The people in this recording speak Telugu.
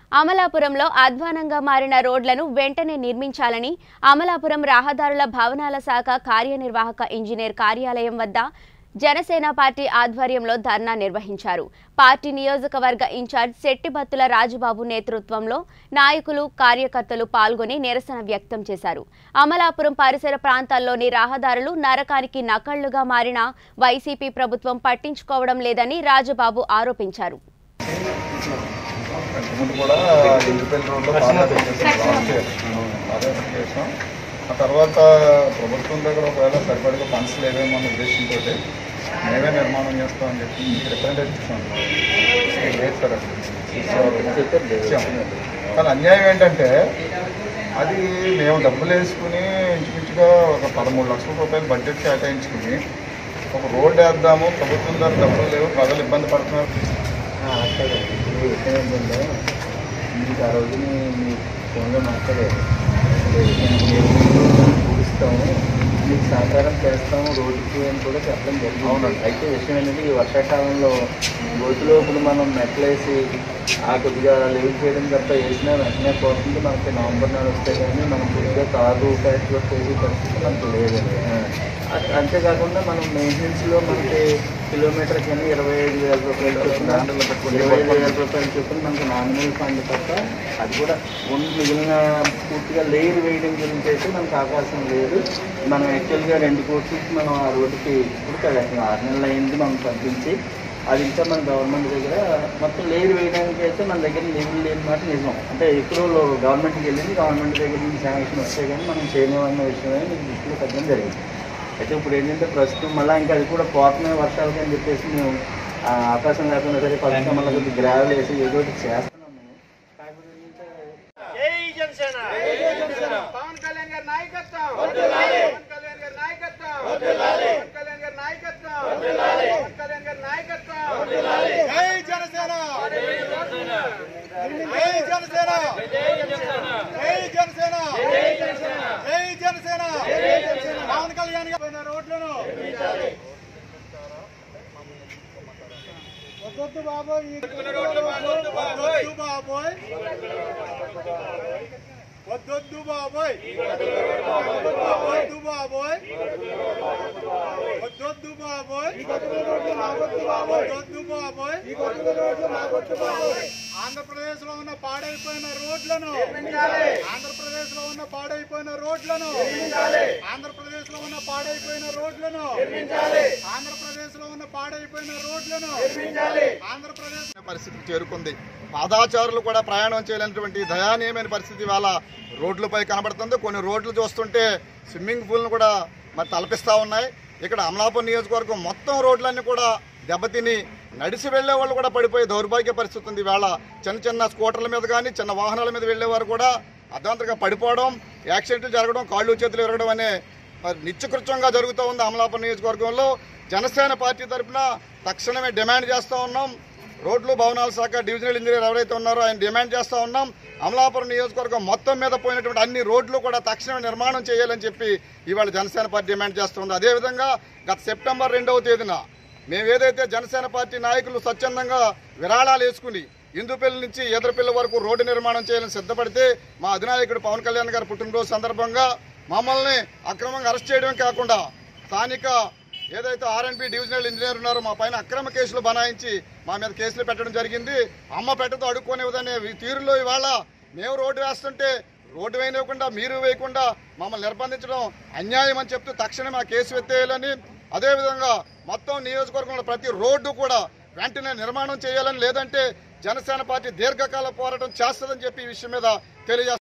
అమలాపురంలో అధ్వానంగా మారిన రోడ్లను వెంటనే నిర్మించాలని అమలాపురం రహదారుల భవనాల శాఖ కార్యనిర్వాహక ఇంజనీర్ కార్యాలయం వద్ద జనసేన పార్టీ ఆధ్వర్యంలో ధర్నా నిర్వహించారు పార్టీ నియోజకవర్గ ఇన్ఛార్జ్ శెట్టిబత్తుల రాజుబాబు నేతృత్వంలో నాయకులు కార్యకర్తలు పాల్గొని నిరసన వ్యక్తం చేశారు అమలాపురం పరిసర ప్రాంతాల్లోని రహదారులు నరకానికి నకళ్లుగా మారిన వైసీపీ ప్రభుత్వం పట్టించుకోవడం లేదని రాజుబాబు ఆరోపించారు ముందు కూడా ఇండిపెండెంట్ రోడ్లో బాగా చేసాం లాస్ట్ ఇయర్ బాగా చేసాం ఆ తర్వాత ప్రభుత్వం దగ్గర ఒకవేళ సరిపడగా ఫండ్స్ లేవేమో అన్న ఉద్దేశంతో మేమే నిర్మాణం చేస్తామని చెప్పి మీకు రిప్రజెంటేషన్ ఇచ్చాం లేదు సార్ అసలు ఇచ్చాం కానీ అన్యాయం ఏంటంటే అది మేము డబ్బులు వేసుకుని ఇంచుమించుగా ఒక పదమూడు లక్షల రూపాయలు బడ్జెట్ కేటాయించుకుని ఒక రోడ్డు వేద్దాము ప్రభుత్వం దగ్గర డబ్బులు లేవు ప్రజలు ఇబ్బంది పడుతున్నారు అట్లే ఇప్పుడు విషయం ఏంటంటే మీకు ఆ రోజు మీ ఫోన్లో మాట్లాడారు పూడిస్తాము మీకు సహకారం చేస్తాము రోడ్డుకి అని కూడా చెప్పడం జరిగింది అవునండి. అయితే విషయం ఏంటంటే ఈ వర్షాకాలంలో గోతులో ఇప్పుడు మనం మెట్లేసి ఆ కొద్దిగా లీవ్ చేయడం తప్ప వేసినా వెంటనే పోతుంది మనకి నవంబర్ నెల వస్తే కానీ మనం కొద్దిగా తాగు ఫ్యాక్టరీలో చేసే పరిస్థితి మనకు లేదండి అ- అంతేకాకుండా మనం మెయింటెనెన్స్లో మనకి కిలోమీటర్ కింద ఇరవై ఐదు వేల రూపాయలు చొప్పున ఇరవై ఐదు వేల రూపాయలు చొప్పున మనకి నామినల్ ఫండ్ తప్ప అది కూడా ఉన్న మిగిలిన పూర్తిగా లేయర్ వేయడం గురించి అయితే మనకు అవకాశం లేదు మనం యాక్చువల్గా రెండు కోట్లకి మనం ఆ రోడ్డుకి ఇప్పుడు కదా ఆరు నెలలు అయింది మనం పంపించి అది ఇంకా మన గవర్నమెంట్ దగ్గర మొత్తం లేయర్ వేయడానికి అయితే మన దగ్గర లేవులు లేని మాట నిజం అంటే ఎప్పుడో గవర్నమెంట్కి వెళ్ళింది గవర్నమెంట్ దగ్గర నుంచి శాంక్షన్ వస్తే కానీ మనం చేయలేమన్న విషయమే మీకు దృష్టిలో పెట్టడం జరిగింది అయితే ఇప్పుడు ఏంటంటే ప్రస్తుతం మళ్ళీ ఇంకా అది కూడా పోతున్నాయి వర్షాలకి అని చెప్పేసి మేము ఆ, అవకాశం లేకుండా సరే ఫస్ట్ మళ్ళీ కొద్దిగా గ్రావెల్ వేసి ఏదో ఒకటి చేస్తున్నాం మేము కాకపోతే ఏంటంటే పవన్ కళ్యాణ్ గారి నాయకత్వం పవన్ కళ్యాణ్ గారి నాయకత్వం పవన్ కళ్యాణ్ గారి నాయకత్వం పవన్ కళ్యాణ్ గారి నాయకత్వం జై జనసేన జై జనసేన జై జనసేన జై జనసేన పవన్ కళ్యాణ్ గారి పైన రోడ్లను వద్దొద్దు బాబోయ్ ఈ వద్దొద్దు బాబోయ్ వద్దొద్దు బాబోయ్ వద్దొద్దు బాబోయ్ వద్దొద్దు బాబోయ్ వద్దొద్దు బాబోయ్ ఆంధ్రప్రదేశ్ లో ఉన్న పాడైపోయిన రోడ్లను ఆంధ్రప్రదేశ్ లో ఉన్న పాడైపోయిన రోడ్లను ఆంధ్రప్రదేశ్ లో ఉన్న పాడైపోయిన రోడ్లను ఆంధ్రప్రదేశ్ లో ఉన్న పాడైపోయిన రోడ్లను ఆంధ్రప్రదేశ్ పరిస్థితికి చేరుకుంది పాదాచారులు కూడా ప్రయాణం చేయలేనటువంటి దయానీయమైన పరిస్థితి ఇవాళ రోడ్లపై కనబడుతుంది కొన్ని రోడ్లు చూస్తుంటే స్విమ్మింగ్ పూల్ను కూడా మరి తలపిస్తూ ఉన్నాయి ఇక్కడ అమలాపురం నియోజకవర్గం మొత్తం రోడ్లన్నీ కూడా దెబ్బతిని నడిచి వెళ్లే వాళ్ళు కూడా పడిపోయే దౌర్భాగ్య పరిస్థితి ఉంది ఇవాళ చిన్న చిన్న స్కూటర్ల మీద కానీ చిన్న వాహనాల మీద వెళ్ళేవారు కూడా అర్ధాంతరంగా పడిపోవడం యాక్సిడెంట్లు జరగడం కాళ్ళు చేతులు ఎరగడం అనే మరి నిత్యకృత్యంగా జరుగుతూ ఉంది అమలాపురం నియోజకవర్గంలో జనసేన పార్టీ తరఫున తక్షణమే డిమాండ్ చేస్తూ ఉన్నాం రోడ్లు భవనాల శాఖ డివిజనల్ ఇంజనీర్ ఎవరైతే ఉన్నారో ఆయన డిమాండ్ చేస్తూ ఉన్నాం అమలాపురం నియోజకవర్గం మొత్తం మీద పోయినటువంటి అన్ని రోడ్లు కూడా తక్షణమే నిర్మాణం చేయాలని చెప్పి ఇవాళ జనసేన పార్టీ డిమాండ్ చేస్తుంది అదేవిధంగా గత సెప్టెంబర్ రెండవ తేదీన మేము ఏదైతే జనసేన పార్టీ నాయకులు స్వచ్ఛందంగా విరాళాలు వేసుకుని ఇందుపల్లి నుంచి ఎదురుపల్లి వరకు రోడ్డు నిర్మాణం చేయాలని సిద్ధపడితే మా అధినాయకుడు పవన్ కళ్యాణ్ గారి పుట్టినరోజు సందర్భంగా మమ్మల్ని అక్రమంగా అరెస్ట్ చేయడమే కాకుండా స్థానిక ఏదైతే ఆర్ఎన్బి డివిజనల్ ఇంజనీర్ ఉన్నారో మా పైన అక్రమ కేసులు బనాయించి మా మీద కేసులు పెట్టడం జరిగింది అమ్మ పెట్టతో అడుక్కోనివ్వదనే తీరులో ఇవాళ మేము రోడ్డు వేస్తుంటే రోడ్డు వేయనివ్వకుండా మీరు వేయకుండా మమ్మల్ని నిర్బంధించడం అన్యాయం అని చెప్తూ తక్షణమే ఆ కేసు ఎత్తేయాలని అదేవిధంగా మొత్తం నియోజకవర్గంలో ప్రతి రోడ్డు కూడా వెంటనే నిర్మాణం చేయాలని లేదంటే జనసేన పార్టీ దీర్ఘకాల పోరాటం చేస్తుందని చెప్పి ఈ విషయం మీద తెలియజేస్తారు